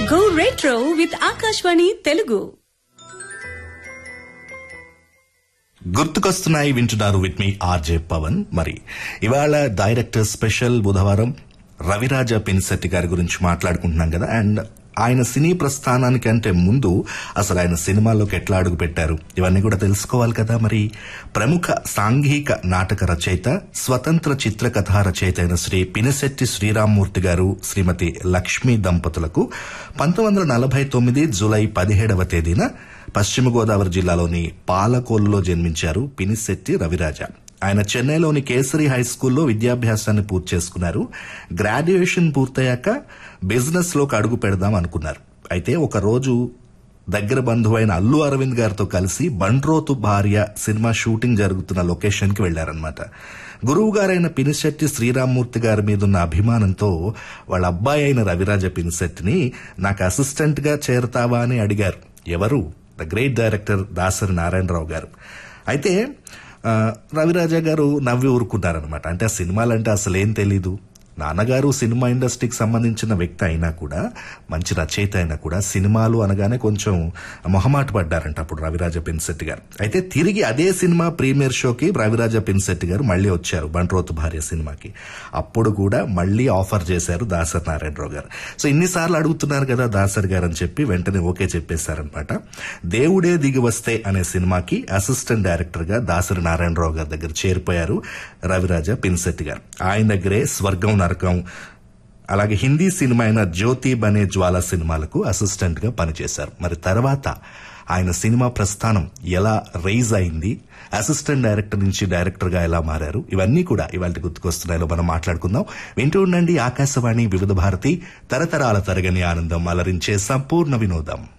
Go retro with Akashvani Telugu. గుర్తుకొస్తున్నాయి వింటున్నారు with me RJ Pawan మరి ఇవాళ డైరెక్టర్ స్పెషల్ బుధవారం రవిరాజ పినిశెట్టి గారి గురించి మాట్లాడుకుంటున్నాం కదా అండ్ ఆయన సినీ ప్రస్థానానికంటే ముందు అసలు ఆయన సినిమాల్లోకి ఎట్లా అడుగు పెట్టారు ఇవన్నీ కూడా తెలుసుకోవాలి కదా మరి ప్రముఖ సాంఘిక నాటక రచయిత స్వతంత్ర చిత్రకథా రచయిత అయిన శ్రీ పినిశెట్టి శ్రీరామ్మూర్తి గారు శ్రీమతి లక్ష్మీ దంపతులకు పంతొమ్మిది వందల నలభై తొమ్మిది జూలై పదిహేడవ తేదీన పశ్చిమ గోదావరి జిల్లాలోని పాలకోలులో జన్మించారు పినిశెట్టి రవిరాజ ఆయన చెన్నైలోని కేసరి హై స్కూల్లో విద్యాభ్యాసాన్ని పూర్తి చేసుకున్నారు గ్రాడ్యుయేషన్ పూర్తయ్యాక బిజినెస్ లోకి అడుగు పెడదాం అనుకున్నారు అయితే ఒక రోజు దగ్గర బంధువైన అల్లు అరవింద్ గారితో కలిసి బండ్రోతు భార్య సినిమా షూటింగ్ జరుగుతున్న లొకేషన్ కి వెళ్లారనమాట గురువు గారైన పినిశెట్టి శ్రీరామ్మూర్తి గారి మీద ఉన్న అభిమానంతో వాళ్ళ అబ్బాయి అయిన రవిరాజ పినిశెట్టిని నాకు అసిస్టెంట్ గా చేరతావా అని అడిగారు ఎవరు the great director Dasari Narayanarao garu అయితే ఆ, రవిరాజా గారు నవ్వి ఊరుకున్నారనమాట అంటే ఆ సినిమాలంటే అసలు ఏం తెలీదు నాన్నగారు సినిమా ఇండస్ట్రీకి సంబంధించిన వ్యక్తి అయినా కూడా మంచి రచయిత అయినా కూడా సినిమాలు అనగానే కొంచెం మొహమాట పడ్డారంట అప్పుడు రవిరాజ పిన్సెట్టి గారు అయితే తిరిగి అదే సినిమా ప్రీమియర్ షోకి రవిరాజ పిన్సెట్టి గారు మళ్ళీ వచ్చారు బంట్రోతు భార్య సినిమాకి అప్పుడు కూడా మళ్ళీ ఆఫర్ చేశారు దాసరి నారాయణరావు గారు సో ఇన్నిసార్లు అడుగుతున్నారు కదా దాసరి గారు అని చెప్పి వెంటనే ఓకే చెప్పేశారనమాట దేవుడే దిగి వస్తే అనే సినిమాకి అసిస్టెంట్ డైరెక్టర్ గా దాసరి నారాయణరావు గారి దగ్గర చేరిపోయారు రవిరాజ పిన్సెట్టి గారు ఆయన దగ్గరే స్వర్గం నరకం అలాగే హిందీ సినిమా అయిన జ్యోతి బనే జ్వాల సినిమాలకు అసిస్టెంట్ గా పనిచేశారు మరి తర్వాత ఆయన సినిమా ప్రస్థానం ఎలా రైజ్ అయింది అసిస్టెంట్ డైరెక్టర్ నుంచి డైరెక్టర్ గా ఎలా మారారు ఇవన్నీ కూడా ఇవాళ గుర్తుకొస్తున్నాయో మనం మాట్లాడుకుందాం వింటూ ఉండండి ఆకాశవాణి వివిధ భారతి తరతరాల తరగని ఆనందం అలరించే సంపూర్ణ వినోదం